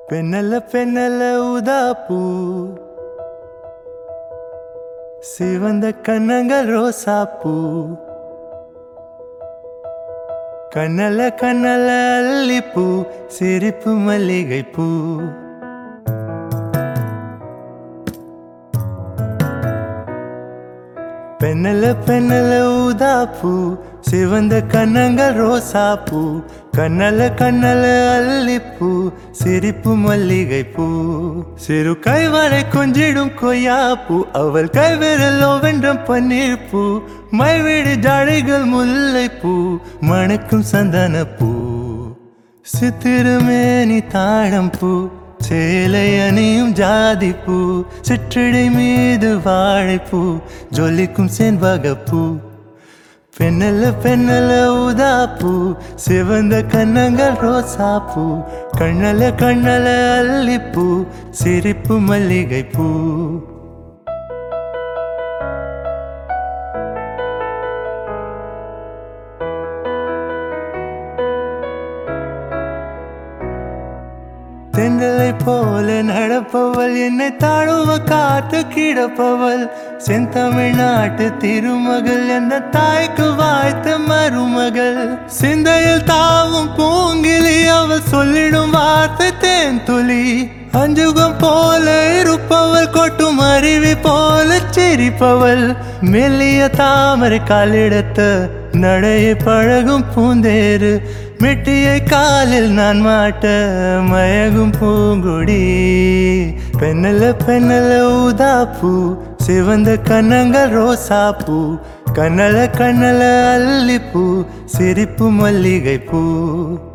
பெண்ணல்ல பெண்ணல்ல உதாப்பூ சிவந்த கண்ணங்கள் ரோசாப்பூ கண்ணல்ல கண்ணல்ல அல்லிப்பூ சிரிப்பு மல்லிகைப்பூ பெண்ணல்ல பெண்ணல்ல ஊதாப்பூ சிவந்த கண்ணங்கள் ரோசாப்பூ கண்ணல்ல கண்ணல்ல அல்லிப்பூ சிரிப்பு மல்லிகைப்பூ சிறு கைவரை கொஞ்சிடும் கொய்யாப்பூ அவள் கைவிரலோ வென்றம் பன்னீர் பூ மைவிடு ஜாடைகள் முல்லைப்பூ மணக்கும் சந்தனப்பூ சித்திரமேனி தாழம்பூ சேலை அணியும் ஜாதிப்பூ சிற்றடை மீது வாழைப்பூ ஜொலிக்கும் செண்பகப்பூ பெண்ணல்ல பெண்ணல்ல ஊதாப்பூ சிவந்த கண்ணங்கள் ரோசாப்பூ கண்ணல கண்ணல அல்லிப்பூ சிரிப்பு மல்லிகைப்பூ தென்றலை போல நடப்பவள் என்னை தாழுவ காத்து கிடப்பவள் செந்தமிழ்நாட்டு திருமகள் எந்த தாய்க்கு வாய்த்த மருமகள் சிந்தையில் தாவும் பூங்கிலி அவள் சொல்லிடும் வார்த்தை தேன் துளி அஞ்சுகம் போல இருப்பவள் கொட்டும் அருவி போல சிரிப்பவள் மெல்லிய தாமரை காலிடத்த நடையை பழகும் பூந்தேரு மெட்டியை காலில் நான் மாட்ட மயகும் பூங்குடி பெண்ணல்ல பெண்ணல்ல ஊதாப்பூ சிவந்த கண்ணங்கள் ரோசாப்பூ கண்ணல கண்ணல அல்லிப்பூ சிரிப்பு மல்லிகைப்பூ